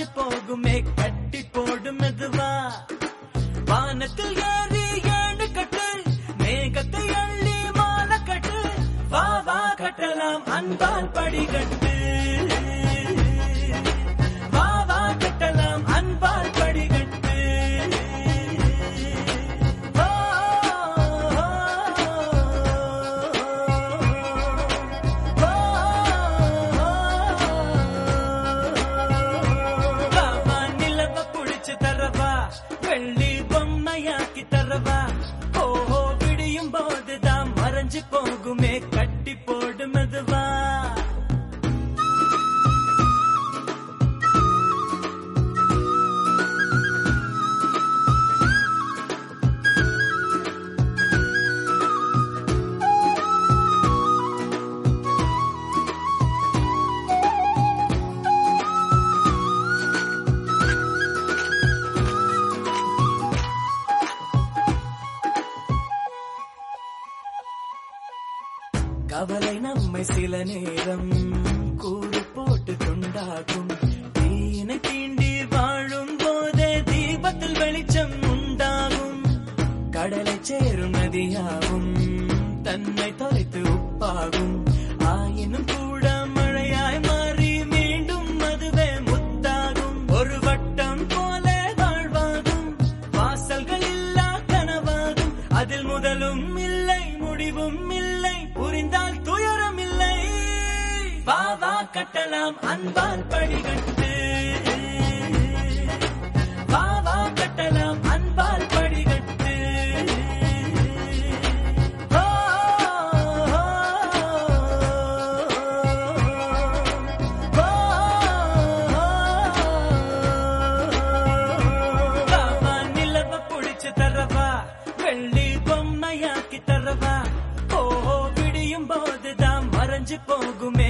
மறைஞ்சு போகுமே கட்டி போடும் மெதுவா வானத்தில் ஏறி ஏழு கட்டு மேகத்தை அள்ளி மாலை கட்டு வா வா கட்டலாம் அன்பால் படிகட்டு வா வா கட்டலாம் அன்பால் படிகட்டு ஓ, ஓ, பாபா நிலவ புடிச்சு தரவா வெள்ளி பொம்மையாக்கி தரவா ஓஹோ விடியும் போதுதான் மறைஞ்சு போகுமே கட்டி போடு மெதுவா கவலை நம்மை சில நேரம் கூறு போட்டு கொண்டாகும் தீனை தீண்டி வாழும் போதே தீபத்தில் வெளிச்சம் உண்டாகும் கடலை சேரும் நதியாகும் தன்னை தொலைத்து உப்பாகும் ஆயினும் கூட மழையாய் மாறி மீண்டும் அதுவே முத்தாகும் ஒரு வட்டம் போல வாழ்வாகும் வாசல்கள் இல்லா கனவாகும் அதில் முதலும் இல்லை முடிவும் இல்லை புரிந்தால் துயரம் இல்லை வா வா கட்டலாம் அன்பால் படிகட்டு வா வா கட்டலாம் அன்பால் படிகட்டு ஓ, ஓ, பாபா நிலவ புடிச்சு தரவா வெள்ளி பொம்மையாக்கி தரவா ஓஹோ விடியும் போதுதான் மறைஞ்சு போகுமே